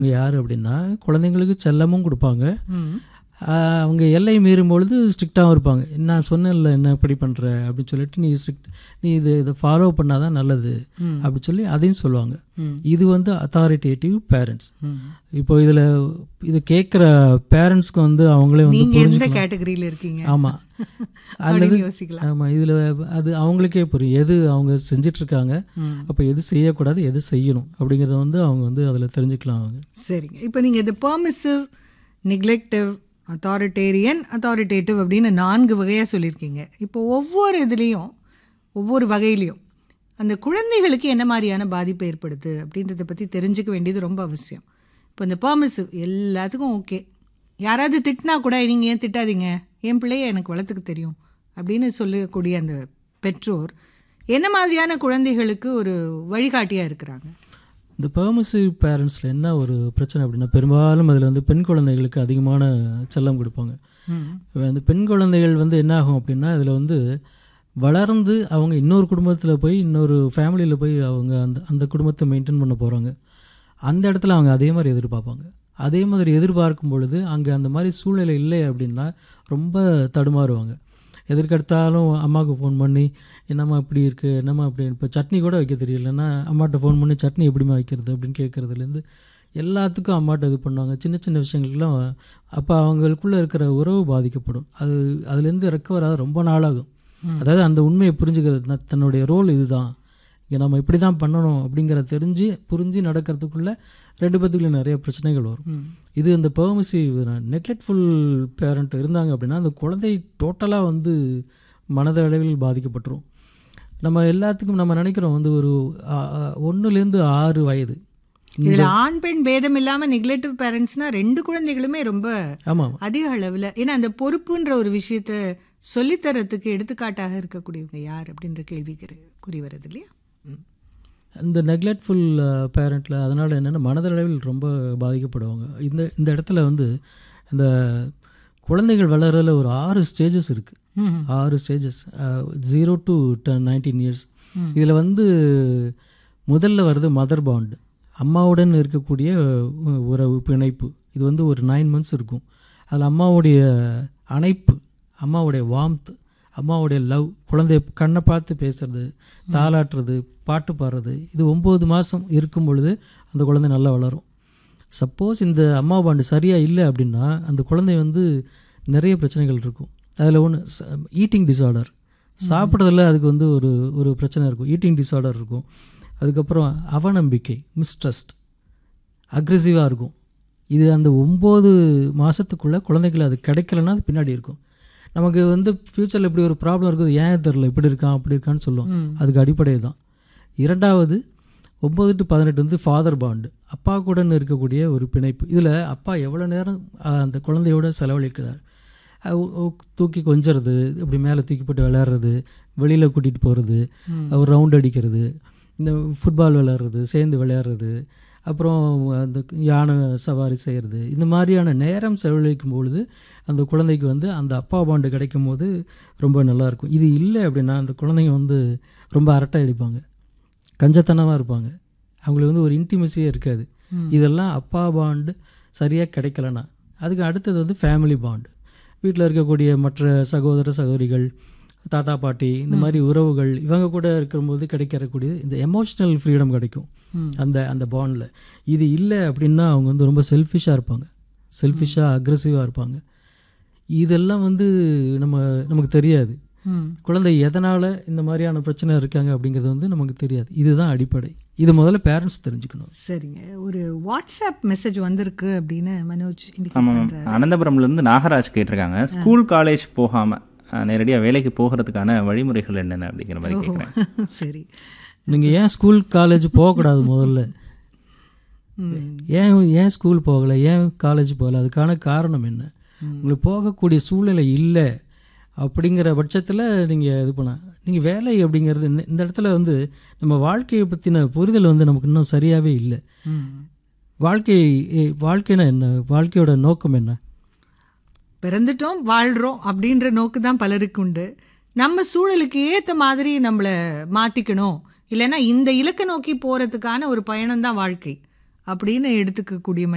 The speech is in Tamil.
யார் அப்படின்னா குழந்தைங்களுக்கு செல்லமும் கொடுப்பாங்க ம். ஆஹ் அவங்க எல்லை மீறும் பொழுது ஸ்ட்ரிக்டாகவும் இருப்பாங்க நான் சொன்னேன்ல என்ன இப்படி பண்ணுற அப்படின்னு சொல்லிட்டு நீ ஸ்ட்ரிக்ட் நீ இது இதை ஃபாலோ பண்ணாதான் நல்லது ம். அப்படி சொல்லி அதையும் சொல்லுவாங்க ம். இது வந்து அத்தாரிட்டேட்டிவ் பேரண்ட்ஸ் ம். இப்போ இதில் இது கேட்குற பேரண்ட்ஸ்க்கு வந்து அவங்களே வந்து நீங்க எந்த புரிஞ்சுக்கலாம் கேட்டகரியில இருக்கீங்க ஆமாம் அல்லது அப்படின்னு யோசிக்கலாம் ஆமாம் இதில் அது அவங்களுக்கே புரியும் எது அவங்க செஞ்சிட்டு இருக்காங்க ம். அப்போ எது செய்யக்கூடாது எது செய்யணும் அப்படிங்கிறத வந்து அவங்க வந்து அதில் தெரிஞ்சுக்கலாம் அவங்க சரிங்க இப்போ நீங்க இது பெர்மிசிவ் நெக்லெக்டிவ் அத்தாரிட்டேரியன் அத்தாரிட்டேட்டிவ் அப்படின்னு நான்கு வகையாக சொல்லியிருக்கீங்க இப்போ ஒவ்வொரு இதுலேயும் ஒவ்வொரு வகையிலையும் அந்த குழந்தைகளுக்கு என்ன மாதிரியான பாதிப்பு ஏற்படுது அப்படின்றத பற்றி தெரிஞ்சுக்க வேண்டியது ரொம்ப அவசியம் இப்போ இந்த பெர்மிசிவ் எல்லாத்துக்கும் ஓகே யாராவது திட்டினா கூட நீங்கள் ஏன் திட்டாதீங்க என் பிள்ளைய எனக்கு வளர்த்துக்க தெரியும் அப்படின்னு சொல்லக்கூடிய அந்த பெற்றோர் என்ன மாதிரியான குழந்தைகளுக்கு ஒரு வழிகாட்டியாக இருக்கிறாங்க இந்த பெர்மிசிவ் பேரண்ட்ஸில் என்ன ஒரு பிரச்சனை அப்படின்னா பெரும்பாலும் அதில் வந்து பெண் குழந்தைகளுக்கு அதிகமான செல்லம் கொடுப்பாங்க ம் இப்ப அந்த பெண் குழந்தைகள் வந்து என்ன ஆகும் அப்படின்னா இதில் வந்து வளர்ந்து அவங்க இன்னொரு குடும்பத்தில் போய் இன்னொரு ஃபேமிலியில் போய் அவங்க அந்த அந்த குடும்பத்தை மெயின்டைன் பண்ண போகிறாங்க அந்த இடத்துல அவங்க அதே மாதிரி எதிர்பார்ப்பாங்க அதே மாதிரி எதிர்பார்க்கும் பொழுது அங்கே அந்த மாதிரி சூழ்நிலை இல்லை அப்படின்னா ரொம்ப தடுமாறுவாங்க எதற்கெடுத்தாலும் அம்மாவுக்கு ஃபோன் பண்ணி என்னம்மா இப்படி இருக்குது என்னம்மா அப்படி இப்போ சட்னி கூட வைக்க தெரியலன்னா அம்மாட்ட ஃபோன் பண்ணி சட்னி எப்படிம்மா வைக்கிறது அப்படின்னு கேட்குறதுலேருந்து எல்லாத்துக்கும் அம்மாட்ட இது பண்ணுவாங்க சின்ன சின்ன விஷயங்களுக்கெல்லாம் அப்போ அவங்களுக்குள்ளே இருக்கிற உறவு பாதிக்கப்படும் அது அதுலேருந்து ரெக்கவர் ஆக ரொம்ப நாளாகும் அதாவது அந்த உண்மையை புரிஞ்சுக்கிறது நான் தன்னுடைய ரோல் இதுதான் இங்கே நம்ம இப்படி தான் பண்ணணும் அப்படிங்கிறத தெரிஞ்சு புரிஞ்சு நடக்கிறதுக்குள்ள ரெண்டு பேத்துக்குள்ள நிறைய பிரச்சனைகள் வரும் ம் இது இந்த பெர்மிசிவ் நெக்லெக்ட்ஃபுல் பேரண்ட் இருந்தாங்க அப்படின்னா அந்த குழந்தை டோட்டலாக வந்து மனதளவில் பாதிக்கப்பட்டுரும் நம்ம எல்லாத்துக்கும் நம்ம நினைக்கிறோம் வந்து ஒரு ஒன்றுலேருந்து ஆறு வயது இதுல ஆண் பெண் பேதம் இல்லாம நெக்லெக்டிவ் பேரண்ட்ஸ்னா ரெண்டு குழந்தைகளுமே ரொம்ப ஆமாம் அதிக அளவுல ஏன்னா அந்த பொறுப்புன்ற ஒரு விஷயத்த சொல்லித்தரத்துக்கு எடுத்துக்காட்டாக இருக்கக்கூடியவங்க யார் அப்படின்ற கேள்விக்கு குறி வருது இல்லையா ம். இந்த நெக்லெக்ட்ஃபுல் பேரண்ட்டில் அதனால் என்னென்னா மனதளவில் ரொம்ப பாதிக்கப்படுவாங்க இந்த இந்த இடத்துல வந்து இந்த குழந்தைகள் வளர்றதுல ஒரு ஆறு ஸ்டேஜஸ் இருக்குது ம். ஆறு stages zero to nineteen years இதில் வந்து முதல்ல வருது மதர் பாண்ட் அம்மாவுடன் இருக்கக்கூடிய அஹ், உறவு பிணைப்பு இது வந்து ஒரு நைன் மந்த்ஸ் இருக்கும் அதில் அம்மாவுடைய அணைப்பு அம்மாவுடைய வாம்த் அம்மாவுடைய லவ் குழந்தைய கண்ணை பார்த்து பேசுறது தாளாட்டுறது பாட்டு பாடுறது இது ஒம்பது மாதம் இருக்கும் பொழுது அந்த குழந்தை நல்லா வளரும் சப்போஸ் இந்த அம்மா பாண்டு சரியாக இல்லை அப்படின்னா அந்த குழந்தை வந்து நிறைய பிரச்சனைகள் இருக்கும் அதில் ஒன்று ஈட்டிங் டிஸார்டர் சாப்பிட்றதுல அதுக்கு வந்து ஒரு ஒரு பிரச்சனை இருக்கும் ஈட்டிங் டிஸார்டர் இருக்கும் அதுக்கப்புறம் அவநம்பிக்கை மிஸ்ட்ரஸ்ட் அக்ரெசிவாக இருக்கும் இது அந்த ஒம்பது மாதத்துக்குள்ளே குழந்தைகள் அது கிடைக்கலன்னா அது பின்னாடி இருக்கும் நமக்கு வந்து ஃப்யூச்சரில் இப்படி ஒரு ப்ராப்ளம் இருக்குது ஏன் தெரில இப்படி இருக்கான் அப்படி இருக்கான்னு சொல்லுவோம் ம். அதுக்கு அடிப்படை தான் இரண்டாவது ஒம்பது டு பதினெட்டு வந்து ஃபாதர் பாண்டு அப்பா கூட இருக்கக்கூடிய ஒரு பிணைப்பு இதில் அப்பா எவ்வளோ நேரம் அஹ், அந்த குழந்தையோட செலவழிக்கிறார் அஹ், உ- உ- தூக்கி கொஞ்சறது இப்படி மேலே தூக்கி போட்டு விளையாடுறது வெளியில் கூட்டிகிட்டு போகிறது ஒரு ரவுண்ட் அடிக்கிறது இந்த ஃபுட்பால் விளையாடுறது சேர்ந்து விளையாடுறது அப்புறம் அந்த யானை சவாரி செய்கிறது இந்த மாதிரியான நேரம் செலவழிக்கும் பொழுது அந்த குழந்தைக்கு வந்து அந்த அப்பா பாண்டு கிடைக்கும் போது ரொம்ப நல்லாயிருக்கும் இது இல்லை அப்படின்னா அந்த குழந்தைங்க வந்து ரொம்ப அரட்டை அடிப்பாங்க கஞ்சத்தனமாக இருப்பாங்க அவங்களுக்கு வந்து ஒரு இன்டிமசியே இருக்காது இதெல்லாம் அப்பா பாண்டு சரியாக கிடைக்கலனா அதுக்கு அடுத்தது வந்து ஃபேமிலி பாண்டு வீட்டில் இருக்கக்கூடிய மற்ற சகோதர சகோதரிகள் தாத்தா பாட்டி இந்த மாதிரி உறவுகள் இவங்க கூட இருக்கும்போது கிடைக்கிறக்கூடிய இந்த எமோஷ்னல் ஃப்ரீடம் கிடைக்கும் அந்த அந்த பாண்டில் இது இல்லை அப்படின்னா அவங்க வந்து ரொம்ப செல்ஃபிஷாக இருப்பாங்க செல்ஃபிஷாக அக்ரெசிவாக இருப்பாங்க இதெல்லாம் வந்து நம்ம நமக்கு தெரியாது ம். குழந்தை எதனால் இந்த மாதிரியான பிரச்சனை இருக்காங்க அப்படிங்கிறது வந்து நமக்கு தெரியாது இதுதான் அடிப்படை இது முதல்ல பேரண்ட்ஸ் தெரிஞ்சுக்கணும் சரிங்க ஒரு வாட்ஸ்அப் மெசேஜ் வந்திருக்கு அப்படின்னு மனோஜ் indicate ஆமாம் பண்றாரு. அனந்தபுரம்ல இருந்து நாகராஜ் கேட்டிருக்காங்க ஸ்கூல் காலேஜ் போகாம அஹ், நேரடியா வேலைக்கு போகிறதுக்கான வழிமுறைகள் என்னென்ன அப்படிங்கிற மாதிரி கேட்குறேன் சரி நீங்கள் ஏன் ஸ்கூல் காலேஜ் போகக்கூடாது முதல்ல ம். ஏன் ஏன் ஸ்கூல் போகலை ஏன் காலேஜ் போகல அதுக்கான காரணம் என்ன உங்களுக்கு போகக்கூடிய சூழ்நிலை இல்லை அப்படிங்கிற பட்சத்தில் நீங்கள் இது பண்ண நீங்கள் வேலை அப்படிங்கிறது இந்த- இந்த இடத்துல வந்து நம்ம வாழ்க்கையை பற்றின புரிதல் வந்து நமக்கு இன்னும் சரியாகவே இல்லை ம். வாழ்க்கை எ- வாழ்க்கைனா என்ன வாழ்க்கையோட நோக்கம் என்ன பிறந்துட்டோம் வாழ்றோம் அப்படின்ற நோக்கு தான் பலருக்கு உண்டு நம்ம சூழலுக்கு ஏத்த மாதிரி நம்மளை மாத்திக்கணும் இல்லைன்னா இந்த இலக்கை நோக்கி போறதுக்கான ஒரு பயணம் தான் வாழ்க்கை அப்படின்னு எடுத்துக்கக்கூடிய